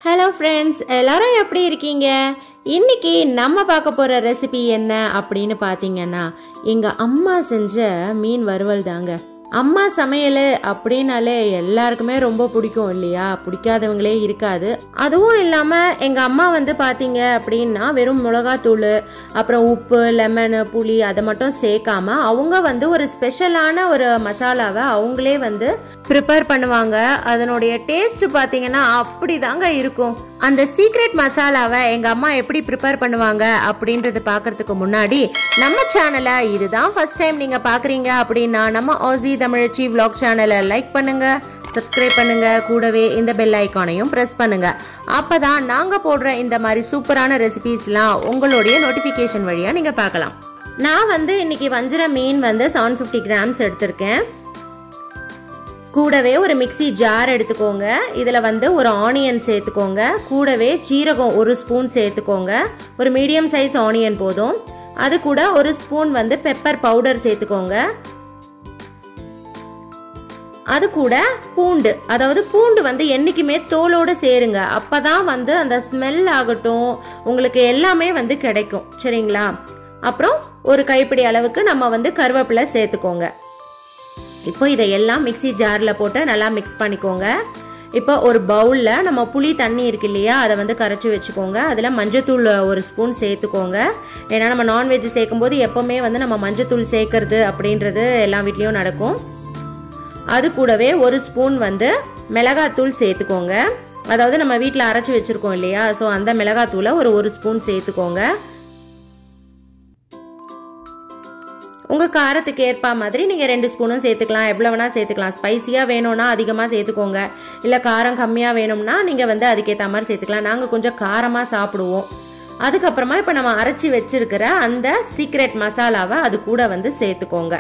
hello friends எல்லாரும் எப்படி இருக்கீங்க இன்னைக்கு நம்ம பார்க்க போகிற ரெசிபி என்ன அப்படின்னு பார்த்தீங்கன்னா எங்கள் அம்மா செஞ்ச மீன் வறுவல் தாங்க அம்மா சமையல் அப்படின்னாலே எல்லாருக்குமே ரொம்ப பிடிக்கும் இல்லையா பிடிக்காதவங்களே இருக்காது அதுவும் இல்லாமல் எங்கள் அம்மா வந்து பார்த்தீங்க அப்படின்னா வெறும் மிளகாத்தூள் அப்புறம் உப்பு லெமனு புளி அதை மட்டும் சேர்க்காம அவங்க வந்து ஒரு ஸ்பெஷலான ஒரு மசாலாவை அவங்களே வந்து ப்ரிப்பேர் பண்ணுவாங்க அதனுடைய டேஸ்ட் பார்த்தீங்கன்னா அப்படி தாங்க இருக்கும் அந்த சீக்ரெட் மசாலாவை எங்கள் அம்மா எப்படி ப்ரிப்பேர் பண்ணுவாங்க அப்படின்றது பார்க்கறதுக்கு முன்னாடி நம்ம சேனலை இதுதான் ஃபர்ஸ்ட் டைம் நீங்கள் பார்க்குறீங்க அப்படின்னா நம்ம ஆசி தமிழச்சி vlog சேனலை லைக் பண்ணுங்க சப்ஸ்கிரைப் பண்ணுங்க கூடவே இந்த பெல் ஐக்கானையும் ப்ரெஸ் பண்ணுங்க அப்பதான் நாங்கள் போடுற இந்த மாதிரி சூப்பரான ரெசிபீஸ்லாம் உங்களுடைய நோட்டிஃபிகேஷன் வழியாக நீங்கள் பார்க்கலாம் நான் வந்து இன்னைக்கு வஞ்சிர மீன் வந்து செவன் ஃபிஃப்டி கிராம்ஸ் எடுத்திருக்கேன் கூடவே ஒரு மிக்ஸி ஜார் எடுத்துக்கோங்க இதில் வந்து ஒரு ஆனியன் சேர்த்துக்கோங்க கூடவே சீரகம் ஒரு ஸ்பூன் சேர்த்துக்கோங்க ஒரு மீடியம் சைஸ் ஆனியன் போதும் அது கூட ஒரு ஸ்பூன் வந்து பெப்பர் பவுடர் சேர்த்துக்கோங்க அது கூட பூண்டு அதாவது பூண்டு வந்து என்றைக்குமே தோலோடு சேருங்க அப்போ தான் வந்து அந்த ஸ்மெல் ஆகட்டும் உங்களுக்கு எல்லாமே வந்து கிடைக்கும் சரிங்களா அப்புறம் ஒரு கைப்பிடி அளவுக்கு நம்ம வந்து கருவேப்பிலை சேர்த்துக்கோங்க இப்போ இதை எல்லாம் மிக்ஸி ஜாரில் போட்டு நல்லா மிக்ஸ் பண்ணிக்கோங்க இப்போ ஒரு பவுலில் நம்ம புளி தண்ணி இருக்கு இல்லையா அதை வந்து கரைச்சி வச்சுக்கோங்க அதில் மஞ்சத்தூள் ஒரு ஸ்பூன் சேர்த்துக்கோங்க ஏன்னா நம்ம நான்வெஜ் சேர்க்கும்போது எப்போவுமே வந்து நம்ம மஞ்சத்தூள் சேர்க்கறது அப்படின்றது எல்லா வீட்லேயும் நடக்கும் அது கூடவே ஒரு ஸ்பூன் வந்து மிளகாத்தூள் சேர்த்துக்கோங்க அதாவது நம்ம வீட்டில் அரைச்சி வச்சுருக்கோம் இல்லையா ஸோ அந்த மிளகாத்தூளை ஒரு ஒரு ஸ்பூன் சேர்த்துக்கோங்க உங்கள் காரத்துக்கு ஏற்ப மாதிரி நீங்கள் ரெண்டு ஸ்பூனும் சேர்த்துக்கலாம் எவ்வளோ வேணால் சேர்த்துக்கலாம் ஸ்பைசியாக வேணும்னா அதிகமாக சேர்த்துக்கோங்க இல்லை காரம் கம்மியாக வேணும்னா நீங்கள் வந்து அதுக்கேற்ற மாதிரி சேர்த்துக்கலாம் நாங்கள் கொஞ்சம் காரமாக சாப்பிடுவோம் அதுக்கப்புறமா இப்போ நம்ம அரைச்சி வச்சிருக்கிற அந்த சீக்ரெட் மசாலாவை அது கூட வந்து சேர்த்துக்கோங்க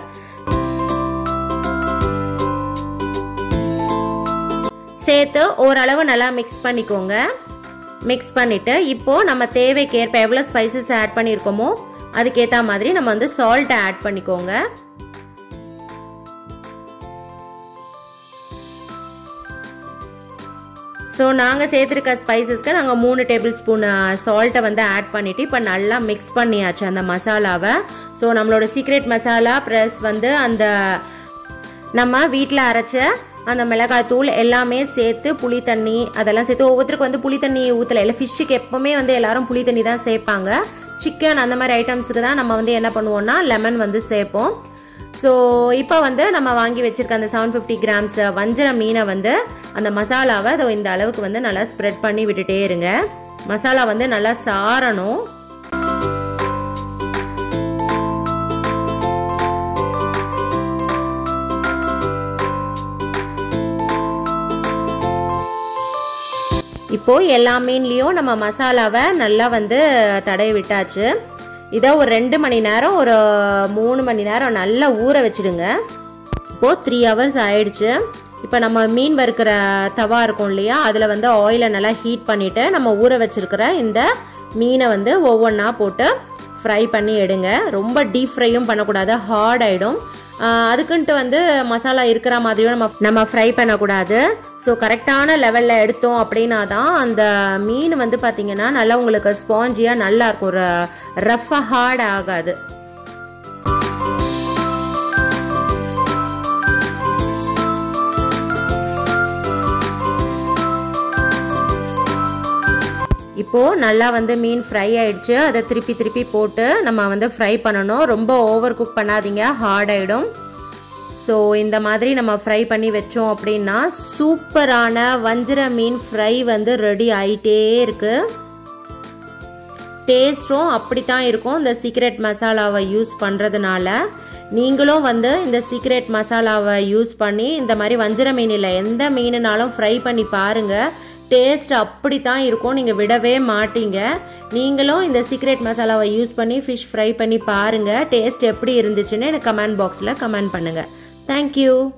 சேர்த்து ஓரளவு நல்லா மிக்ஸ் பண்ணிக்கோங்க மிக்ஸ் பண்ணிவிட்டு இப்போது நம்ம தேவைக்கேற்ப எவ்வளோ ஸ்பைசஸ் ஆட் பண்ணியிருக்கோமோ அதுக்கேற்ற மாதிரி நம்ம வந்து சால்ட்டை ஆட் பண்ணிக்கோங்க ஸோ நாங்கள் சேர்த்துருக்க ஸ்பைசஸ்க்கு நாங்கள் மூணு டேபிள் ஸ்பூன் சால்ட்டை வந்து ஆட் பண்ணிவிட்டு இப்போ நல்லா மிக்ஸ் பண்ணியாச்சு அந்த மசாலாவை ஸோ நம்மளோட சீக்ரெட் மசாலா ப்ளஸ் வந்து அந்த நம்ம வீட்டில் அரைச்ச அந்த மிளகாய் தூள் எல்லாமே சேர்த்து புளி தண்ணி அதெல்லாம் சேர்த்து ஒவ்வொருத்தருக்கு வந்து புளி தண்ணி ஊற்றலை இல்லை ஃபிஷ்ஷுக்கு எப்போவுமே வந்து எல்லாரும் புளி தண்ணி தான் சேர்ப்பாங்க சிக்கன் அந்த மாதிரி ஐட்டம்ஸுக்கு தான் நம்ம வந்து என்ன பண்ணுவோம்னா லெமன் வந்து சேர்ப்போம் ஸோ இப்போ வந்து நம்ம வாங்கி வச்சுருக்க அந்த செவன் ஃபிஃப்டி கிராம்ஸ் வஞ்சர மீனை வந்து அந்த மசாலாவை அதை இந்த அளவுக்கு வந்து நல்லா ஸ்ப்ரெட் பண்ணி விட்டுட்டே இருங்க மசாலா வந்து நல்லா சாரணும் இப்போது எல்லா மீன்லேயும் நம்ம மசாலாவை நல்லா வந்து தடவி விட்டாச்சு இதை ஒரு ரெண்டு மணி நேரம் ஒரு மூணு மணி நேரம் நல்லா ஊற வச்சுடுங்க இப்போது த்ரீ ஹவர்ஸ் ஆயிடுச்சு இப்போ நம்ம மீன் வறுக்கிற தவா இருக்கும் இல்லையா அதில் வந்து ஆயிலை நல்லா ஹீட் பண்ணிவிட்டு நம்ம ஊற வச்சுருக்கிற இந்த மீனை வந்து ஒவ்வொன்றா போட்டு ஃப்ரை பண்ணி எடுங்க ரொம்ப டீப் ஃப்ரையும் பண்ணக்கூடாது ஹார்ட் ஆகிடும் அதுக்குன்ட்டு வந்து மசாலா இருக்கிற மாதிரியும் நம்ம நம்ம ஃப்ரை பண்ணக்கூடாது ஸோ கரெக்டான லெவலில் எடுத்தோம் அப்படின்னா தான் அந்த மீன் வந்து பார்த்திங்கன்னா நல்லா உங்களுக்கு ஸ்பாஞ்சியாக நல்லா இருக்கும் ஒரு ரஃப்பாக ஹார்ட் ஆகாது இப்போது நல்லா வந்து மீன் ஃப்ரை ஆயிடுச்சு அதை திருப்பி திருப்பி போட்டு நம்ம வந்து ஃப்ரை பண்ணணும் ரொம்ப ஓவர் குக் பண்ணாதீங்க ஹார்ட் ஆகிடும் ஸோ இந்த மாதிரி நம்ம ஃப்ரை பண்ணி வச்சோம் அப்படின்னா சூப்பரான வஞ்சிர மீன் ஃப்ரை வந்து ரெடி ஆகிட்டே இருக்குது டேஸ்ட்டும் அப்படி தான் இருக்கும் இந்த சீக்ரெட் மசாலாவை யூஸ் பண்ணுறதுனால நீங்களும் வந்து இந்த சீக்ரெட் மசாலாவை யூஸ் பண்ணி இந்த மாதிரி வஞ்சிர மீனில் எந்த மீனுனாலும் ஃப்ரை பண்ணி பாருங்கள் டேஸ்ட் அப்படி தான் இருக்கும் நீங்கள் விடவே மாட்டீங்க நீங்களும் இந்த சீக்ரெட் மசாலாவை யூஸ் பண்ணி ஃபிஷ் ஃப்ரை பண்ணி பாருங்கள் டேஸ்ட் எப்படி இருந்துச்சுன்னு எனக்கு கமெண்ட் பாக்ஸில் கமெண்ட் பண்ணுங்கள் தேங்க்யூ